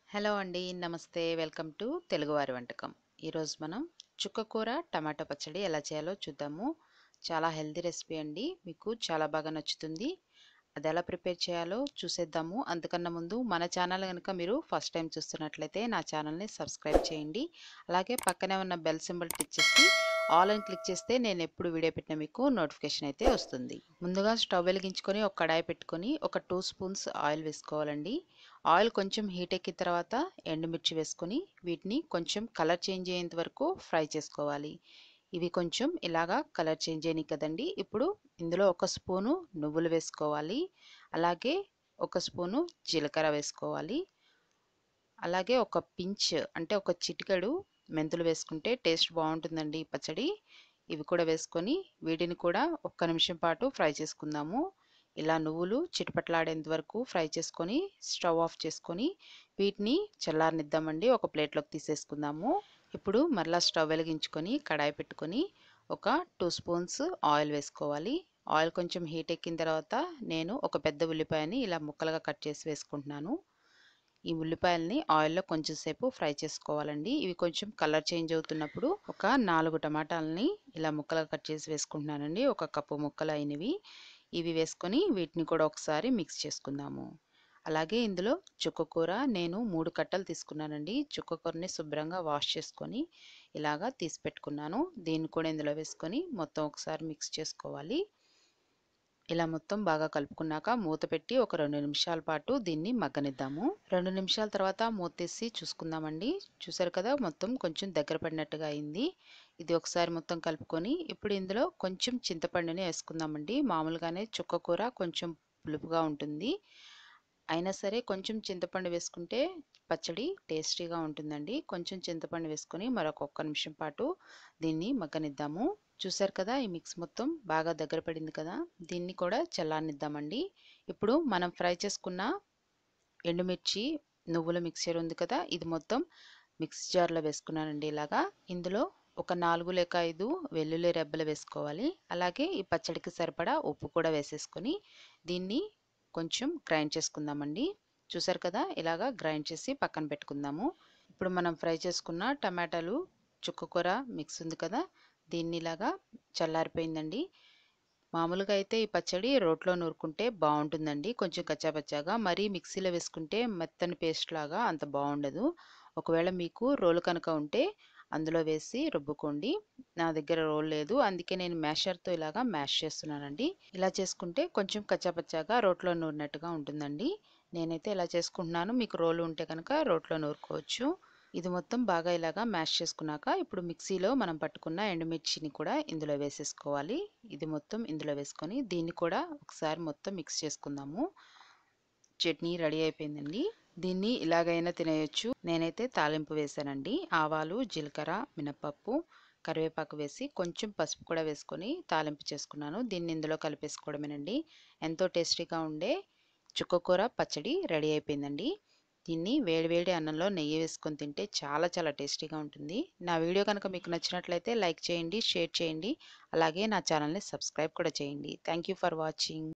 hello అండి నమస్తే welcome to తెలుగువారి వంటకం ఈరోజు మనం చుక్కకూర టమాటో పచ్చడి ఎలా చేయాలో చూద్దాము చాలా హెల్తీ రెసిపీ అండి మీకు చాలా బాగా నచ్చుతుంది అది ఎలా ప్రిపేర్ చేయాలో చూసేద్దాము అంతకన్నా ముందు మన ఛానల్ కనుక మీరు ఫస్ట్ టైం చూస్తున్నట్లయితే నా ఛానల్ని సబ్స్క్రైబ్ చేయండి అలాగే పక్కనే ఉన్న బెల్ సింబల్ క్లిక్ చేసి ఆల్ అని క్లిక్ చేస్తే నేను ఎప్పుడు వీడియో పెట్టినా మీకు నోటిఫికేషన్ అయితే వస్తుంది ముందుగా స్టవ్ వెలిగించుకొని ఒక కడాయి పెట్టుకొని ఒక టూ స్పూన్స్ ఆయిల్ వేసుకోవాలండి ఆయిల్ కొంచెం హీట్ ఎక్కిన తర్వాత ఎండుమిర్చి వేసుకొని వీటిని కొంచెం కలర్ చేంజ్ అయ్యేంత వరకు ఫ్రై చేసుకోవాలి ఇవి కొంచెం ఇలాగా కలర్ చేంజ్ అయినాయి కదండి ఇప్పుడు ఇందులో ఒక స్పూను నువ్వులు వేసుకోవాలి అలాగే ఒక స్పూను జీలకర్ర వేసుకోవాలి అలాగే ఒక పించ్ అంటే ఒక చిటికెడు మెంతులు వేసుకుంటే టేస్ట్ బాగుంటుందండి ఈ పచ్చడి ఇవి కూడా వేసుకొని వీటిని కూడా ఒక్క నిమిషం పాటు ఫ్రై చేసుకుందాము ఇలా నువ్వులు చిటపట్లాడేంత వరకు ఫ్రై చేసుకొని స్టవ్ ఆఫ్ చేసుకొని వీటిని చల్లారనిద్దామండి ఒక ప్లేట్లోకి తీసేసుకుందాము ఇప్పుడు మరలా స్టవ్ వెలిగించుకొని కడాయి పెట్టుకొని ఒక టూ స్పూన్స్ ఆయిల్ వేసుకోవాలి ఆయిల్ కొంచెం హీట్ ఎక్కిన తర్వాత నేను ఒక పెద్ద ఉల్లిపాయని ఇలా ముక్కలుగా కట్ చేసి వేసుకుంటున్నాను ఈ ఉల్లిపాయల్ని ఆయిల్లో కొంచెం సేపు ఫ్రై చేసుకోవాలండి ఇవి కొంచెం కలర్ చేంజ్ అవుతున్నప్పుడు ఒక నాలుగు టమాటాలని ఇలా ముక్కలుగా కట్ చేసి వేసుకుంటున్నానండి ఒక కప్పు ముక్కలు అయినవి ఇవి వేసుకొని వీటిని కూడా ఒకసారి మిక్స్ చేసుకుందాము అలాగే ఇందులో చుక్కకూర నేను మూడు కట్టలు తీసుకున్నానండి చుక్కకూరని శుభ్రంగా వాష్ చేసుకొని ఇలాగా తీసి పెట్టుకున్నాను దీన్ని కూడా ఇందులో వేసుకొని మొత్తం ఒకసారి మిక్స్ చేసుకోవాలి ఇలా మొత్తం బాగా కలుపుకున్నాక మూత పెట్టి ఒక రెండు నిమిషాల పాటు దీన్ని మగ్గనిద్దాము రెండు నిమిషాల తర్వాత మూత తీసి చూసుకుందామండి చూసారు కదా మొత్తం కొంచెం దగ్గర పడినట్టుగా అయింది ఇది ఒకసారి మొత్తం కలుపుకొని ఇప్పుడు ఇందులో కొంచెం చింతపండుని వేసుకుందామండి మామూలుగానే చుక్క కూర కొంచెం పులుపుగా ఉంటుంది అయినా సరే కొంచెం చింతపండు వేసుకుంటే పచ్చడి టేస్టీగా ఉంటుందండి కొంచెం చింతపండు వేసుకొని మరొక ఒక్క నిమిషం పాటు దీన్ని మగ్గనిద్దాము చూసారు కదా ఈ మిక్స్ మొత్తం బాగా దగ్గర పడింది కదా దీన్ని కూడా చల్లారనిద్దామండి ఇప్పుడు మనం ఫ్రై చేసుకున్న ఎండుమిర్చి నువ్వుల మిక్చర్ ఉంది కదా ఇది మొత్తం మిక్స్ జార్లో వేసుకున్నానండి ఇలాగా ఇందులో ఒక నాలుగు లేక ఐదు వెల్లుల్లి రెబ్బలు వేసుకోవాలి అలాగే ఈ పచ్చడికి సరిపడా ఉప్పు కూడా వేసేసుకొని దీన్ని కొంచెం గ్రైండ్ చేసుకుందామండి చూసారు కదా ఇలాగా గ్రైండ్ చేసి పక్కన పెట్టుకుందాము ఇప్పుడు మనం ఫ్రై చేసుకున్న టమాటాలు చుక్కకూర మిక్స్ ఉంది కదా దీన్ని ఇలాగా చల్లారిపోయిందండి మామూలుగా అయితే ఈ పచ్చడి రోట్లో నూరుకుంటే బాగుంటుందండి కొంచెం కచ్చాపచ్చాగా మరీ మిక్సీలో వేసుకుంటే మెత్తని పేస్ట్ లాగా అంత బాగుండదు ఒకవేళ మీకు రోలు కనుక ఉంటే అందులో వేసి రుబ్బుకోండి నా దగ్గర రోల్ లేదు అందుకే నేను మ్యాషర్తో ఇలాగా మ్యాష్ చేస్తున్నానండి ఇలా చేసుకుంటే కొంచెం కచ్చాపచ్చాగా రోట్లో నూరినట్టుగా ఉంటుందండి నేనైతే ఇలా చేసుకుంటున్నాను మీకు రోలు ఉంటే కనుక రోట్లో నూరుకోవచ్చు ఇది మొత్తం బాగా ఇలాగా మ్యాష్ చేసుకున్నాక ఇప్పుడు మిక్సీలో మనం పట్టుకున్న ఎండుమిర్చిని కూడా ఇందులో వేసేసుకోవాలి ఇది మొత్తం ఇందులో వేసుకొని దీన్ని కూడా ఒకసారి మొత్తం మిక్స్ చేసుకుందాము చట్నీ రెడీ అయిపోయిందండి దీన్ని ఇలాగైనా తినేయొచ్చు నేనైతే తాలింపు వేసానండి ఆవాలు జీలకర్ర మినపప్పు కరివేపాకు వేసి కొంచెం పసుపు కూడా వేసుకొని తాలింపు చేసుకున్నాను దీన్ని ఇందులో కలిపేసుకోవడమేనండి ఎంతో టేస్టీగా ఉండే చుక్కకూర పచ్చడి రెడీ అయిపోయిందండి దీన్ని వేడివేడి అన్నంలో నెయ్యి వేసుకొని తింటే చాలా చాలా టేస్టీగా ఉంటుంది నా వీడియో కనుక మీకు నచ్చినట్లయితే లైక్ చేయండి షేర్ చేయండి అలాగే నా ఛానల్ని సబ్స్క్రైబ్ కూడా చేయండి థ్యాంక్ ఫర్ వాచింగ్